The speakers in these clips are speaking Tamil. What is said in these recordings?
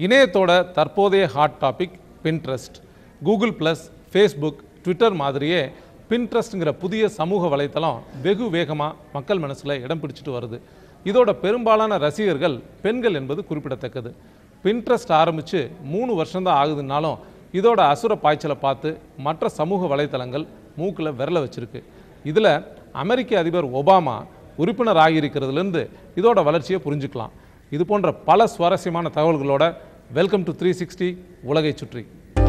இணையத்தோட தற்போதைய hot topic Pinterest Google plus Facebook Twitter மாதிரியே பின்ட்ரெஸ்ட்ங்கிற புதிய சமூக வலைத்தளம் வெகு வேகமாக மக்கள் மனசில் இடம் பிடிச்சிட்டு வருது இதோட பெரும்பாலான ரசிகர்கள் பெண்கள் என்பது குறிப்பிடத்தக்கது பின்ட்ரெஸ்ட் ஆரம்பித்து மூணு வருஷம்தான் ஆகுதுன்னாலும் இதோட அசுர பாய்ச்சலை பார்த்து மற்ற சமூக வலைத்தளங்கள் மூக்கில் விரல வச்சிருக்கு இதில் அமெரிக்க அதிபர் ஒபாமா உறுப்பினர் ஆகியிருக்கிறதுலேருந்து இதோட வளர்ச்சியை புரிஞ்சுக்கலாம் இது போன்ற பல சுவாரஸ்யமான தகவல்களோட வெல்கம் டு த்ரீ சிக்ஸ்டி உலகை சுற்றி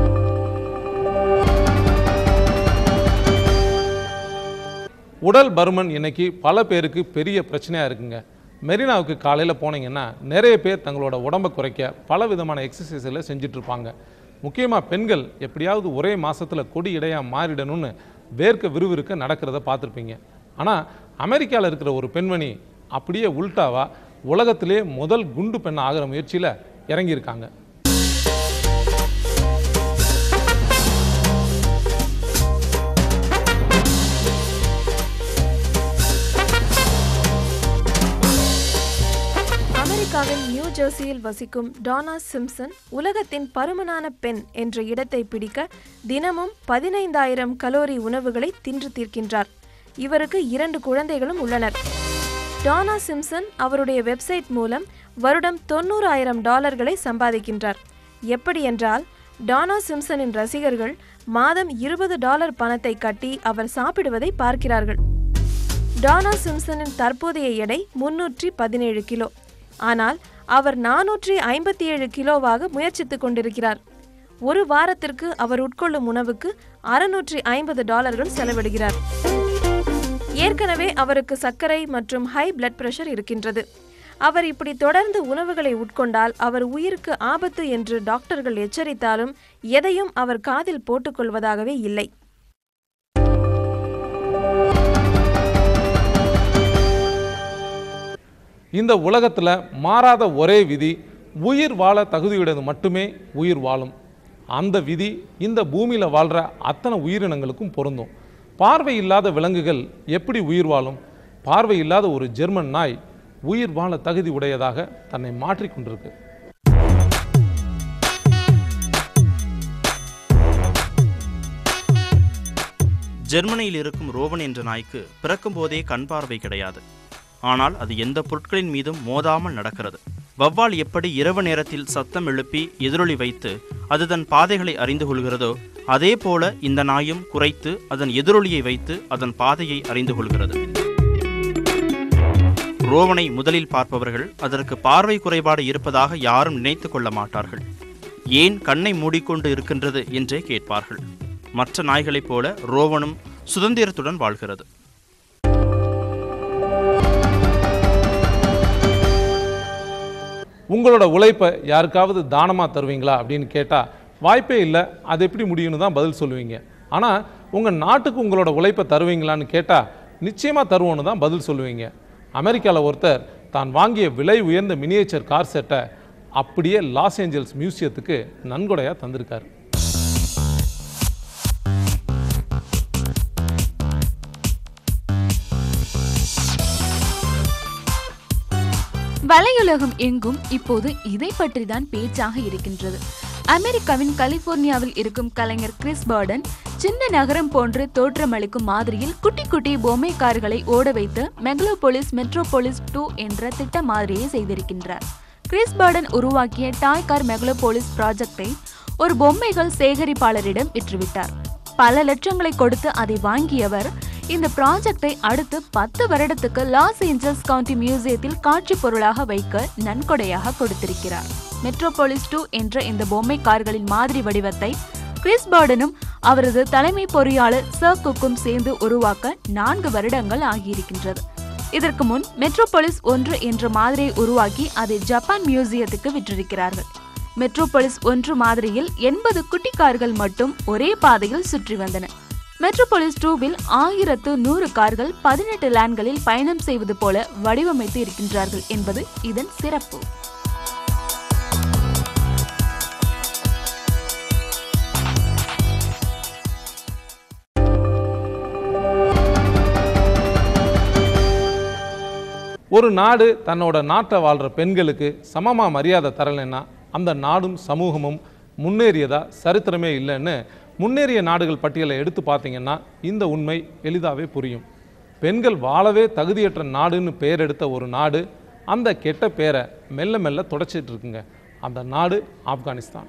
உடல் பருமன் இன்னைக்கு பல பேருக்கு பெரிய பிரச்சனையாக இருக்குங்க மெரினாவுக்கு காலையில் போனீங்கன்னா நிறைய பேர் தங்களோட உடம்பை குறைக்க பல விதமான எக்ஸசைஸில் செஞ்சுட்டு இருப்பாங்க முக்கியமாக பெண்கள் எப்படியாவது ஒரே மாசத்துல கொடி இடையாக மாறிடணும்னு வேர்க்க விறுவிறுக்க நடக்கிறத பார்த்துருப்பீங்க ஆனால் அமெரிக்காவில் இருக்கிற ஒரு பெண்மணி அப்படியே உல்டாவா உலகத்திலே முதல் குண்டு பெண் ஆகிற முயற்சியில் இறங்கியிருக்காங்க அமெரிக்காவின் நியூ ஜெர்சியில் வசிக்கும் டானா சிம்சன் உலகத்தின் பருமனான பெண் என்ற இடத்தை பிடிக்க தினமும் பதினைந்தாயிரம் கலோரி உணவுகளை தின்று தீர்க்கின்றார் இவருக்கு இரண்டு குழந்தைகளும் உள்ளனர் டானா சிம்சன் அவருடைய வெப்சைட் மூலம் வருடம் தொண்ணூறாயிரம் டாலர்களை சம்பாதிக்கின்றார் எப்படி என்றால் டானா சிம்சனின் ரசிகர்கள் மாதம் இருபது டாலர் பணத்தை கட்டி அவர் சாப்பிடுவதை பார்க்கிறார்கள் டானா சிம்சனின் தற்போதைய எடை முன்னூற்றி பதினேழு கிலோ ஆனால் அவர் நானூற்றி ஐம்பத்தி ஏழு கிலோவாக முயற்சித்துக் கொண்டிருக்கிறார் ஒரு வாரத்திற்கு அவர் உட்கொள்ளும் உணவுக்கு அறுநூற்றி ஐம்பது டாலர்கள் செலவிடுகிறார் ஏற்கனவே அவருக்கு சர்க்கரை மற்றும் ஹை பிளட் பிரஷர் இருக்கின்றது அவர் இப்படி தொடர்ந்து உணவுகளை உட்கொண்டால் அவர் உயிருக்கு ஆபத்து என்று டாக்டர்கள் எச்சரித்தாலும் எதையும் அவர் காதில் போட்டுக்கொள்வதாகவே இல்லை இந்த உலகத்தில் மாறாத ஒரே விதி உயிர் வாழ தகுதியுடையது மட்டுமே உயிர் வாழும் அந்த விதி இந்த பூமியில் வாழ்கிற அத்தனை உயிரினங்களுக்கும் பொருந்தும் பார்வை இல்லாத விலங்குகள் எப்படி உயிர் வாழும் பார்வை இல்லாத ஒரு ஜெர்மன் நாய் உயிர் வாழ தகுதி உடையதாக தன்னை மாற்றிக்கொண்டிருக்கு ஜெர்மனியில் இருக்கும் ரோவன் என்ற நாய்க்கு பிறக்கும் போதே கண் பார்வை கிடையாது ஆனால் அது எந்த பொருட்களின் மீதும் மோதாமல் நடக்கிறது வவ்வால் எப்படி இரவு நேரத்தில் சத்தம் எழுப்பி எதிரொலி வைத்து அது தன் பாதைகளை அறிந்து கொள்கிறதோ அதே போல இந்த நாயும் குறைத்து அதன் எதிரொலியை வைத்து அதன் பாதையை அறிந்து கொள்கிறது ரோவனை முதலில் பார்ப்பவர்கள் அதற்கு பார்வை குறைபாடு இருப்பதாக யாரும் நினைத்து கொள்ள மாட்டார்கள் ஏன் கண்ணை மூடிக்கொண்டு இருக்கின்றது என்றே கேட்பார்கள் மற்ற நாய்களைப் போல ரோவனும் சுதந்திரத்துடன் வாழ்கிறது உங்களோட உழைப்பை யாருக்காவது தானமாக தருவீங்களா அப்படின்னு கேட்டால் வாய்ப்பே இல்லை அது எப்படி முடியும்னு தான் பதில் சொல்லுவீங்க ஆனால் உங்கள் நாட்டுக்கு உங்களோட உழைப்பை தருவீங்களான்னு கேட்டால் நிச்சயமாக தருவோன்னு தான் பதில் சொல்லுவீங்க அமெரிக்காவில் ஒருத்தர் தான் வாங்கிய விலை உயர்ந்த மினியேச்சர் கார் செட்டை அப்படியே லாஸ் ஏஞ்சல்ஸ் மியூசியத்துக்கு நன்கொடையாக தந்திருக்காரு வலையுலகம் எங்கும் இப்போது இதை பற்றிதான் பேச்சாக இருக்கின்றது அமெரிக்காவின் கலிபோர்னியாவில் இருக்கும் கலைஞர் கிறிஸ் பர்டன் சின்ன நகரம் போன்று தோற்றமளிக்கும் மாதிரியில் குட்டி குட்டி பொம்மை கார்களை ஓட வைத்து மெக்லோபோலிஸ் மெட்ரோபோலிஸ் டூ என்ற திட்ட மாதிரியை செய்திருக்கின்றார் கிறிஸ் பர்டன் உருவாக்கிய டாய் கார் மெக்லோபோலிஸ் ப்ராஜெக்டை ஒரு பொம்மைகள் சேகரிப்பாளரிடம் விற்றுவிட்டார் பல லட்சங்களை கொடுத்து அதை வாங்கியவர் இந்த ப்ராஜெக்டை அடுத்து பத்து வருடத்துக்கு லாஸ் ஏஞ்சல்ஸ் கவுண்டி மியூசியத்தில் காட்சி பொருளாக வைக்க நன்கொடையாக கொடுத்திருக்கிறார் மெட்ரோபோலிஸ் டூ என்ற இந்த பொம்மை கார்களின் மாதிரி வடிவத்தை கிறிஸ் பர்டனும் அவரது தலைமை பொறியாளர் சர் குக்கும் சேர்ந்து உருவாக்க நான்கு வருடங்கள் ஆகியிருக்கின்றது இதற்கு முன் மெட்ரோபோலிஸ் ஒன்று என்ற மாதிரியை உருவாக்கி அதை ஜப்பான் மியூசியத்துக்கு விற்றிருக்கிறார்கள் மெட்ரோபோலிஸ் ஒன்று மாதிரியில் எண்பது குட்டி கார்கள் மட்டும் ஒரே பாதையில் சுற்றி வந்தன மெட்ரோபோலிஸ் டூவில் ஆயிரத்து நூறு கார்கள் பதினெட்டு லேன்களில் பயணம் செய்வது போல வடிவமைத்து இருக்கின்றார்கள் என்பது இதன் சிறப்பு ஒரு நாடு தன்னோட நாட்டை வாழ்கிற பெண்களுக்கு சமமாக மரியாதை தரலைன்னா அந்த நாடும் சமூகமும் முன்னேறியதா சரித்திரமே இல்லைன்னு முன்னேறிய நாடுகள் பட்டியலை எடுத்து பார்த்தீங்கன்னா இந்த உண்மை எளிதாகவே புரியும் பெண்கள் வாழவே தகுதியற்ற நாடுன்னு பெயர் எடுத்த ஒரு நாடு அந்த கெட்ட பேரை மெல்ல மெல்ல தொடச்சிட்டு இருக்குங்க அந்த நாடு ஆப்கானிஸ்தான்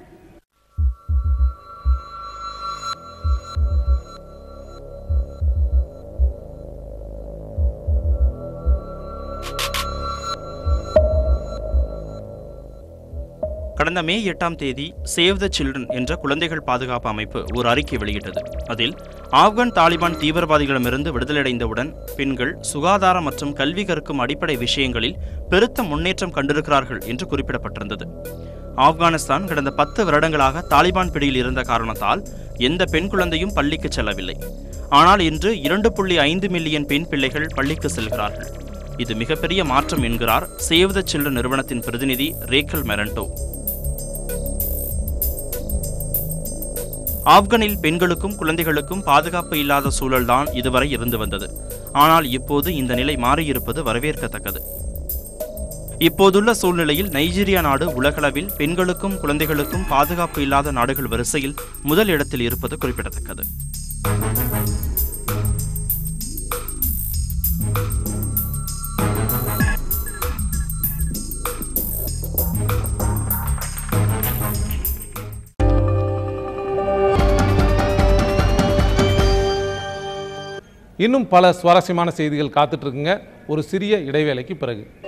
கடந்த மே எட்டாம் தேதி சேவ் த சில்ட்ரன் என்ற குழந்தைகள் பாதுகாப்பு அமைப்பு ஒரு அறிக்கை வெளியிட்டது அதில் ஆப்கான் தாலிபான் தீவிரவாதிகளிடமிருந்து விடுதலையடைந்தவுடன் பெண்கள் சுகாதார மற்றும் கல்வி கற்கும் அடிப்படை விஷயங்களில் பெருத்த முன்னேற்றம் கண்டிருக்கிறார்கள் என்று குறிப்பிடப்பட்டிருந்தது ஆப்கானிஸ்தான் கடந்த பத்து வருடங்களாக தாலிபான் பிடியில் இருந்த காரணத்தால் எந்த பெண் குழந்தையும் பள்ளிக்கு செல்லவில்லை ஆனால் இன்று இரண்டு புள்ளி ஐந்து மில்லியன் பெண் பிள்ளைகள் பள்ளிக்கு செல்கிறார்கள் இது மிகப்பெரிய மாற்றம் என்கிறார் சேவ் த சில்ட்ரன் நிறுவனத்தின் பிரதிநிதி ரேக்கல் மெரண்டோ ஆப்கானில் பெண்களுக்கும் குழந்தைகளுக்கும் பாதுகாப்பு இல்லாத சூழல்தான் இதுவரை இருந்து வந்தது ஆனால் இப்போது இந்த நிலை மாறியிருப்பது வரவேற்கத்தக்கது இப்போதுள்ள சூழ்நிலையில் நைஜீரியா நாடு உலகளவில் பெண்களுக்கும் குழந்தைகளுக்கும் பாதுகாப்பு இல்லாத நாடுகள் வரிசையில் முதல் இடத்தில் இருப்பது குறிப்பிடத்தக்கது இன்னும் பல சுவாரஸ்யமான செய்திகள் காத்துட்டு இருக்குங்க ஒரு சிறிய இடைவேளைக்கு பிறகு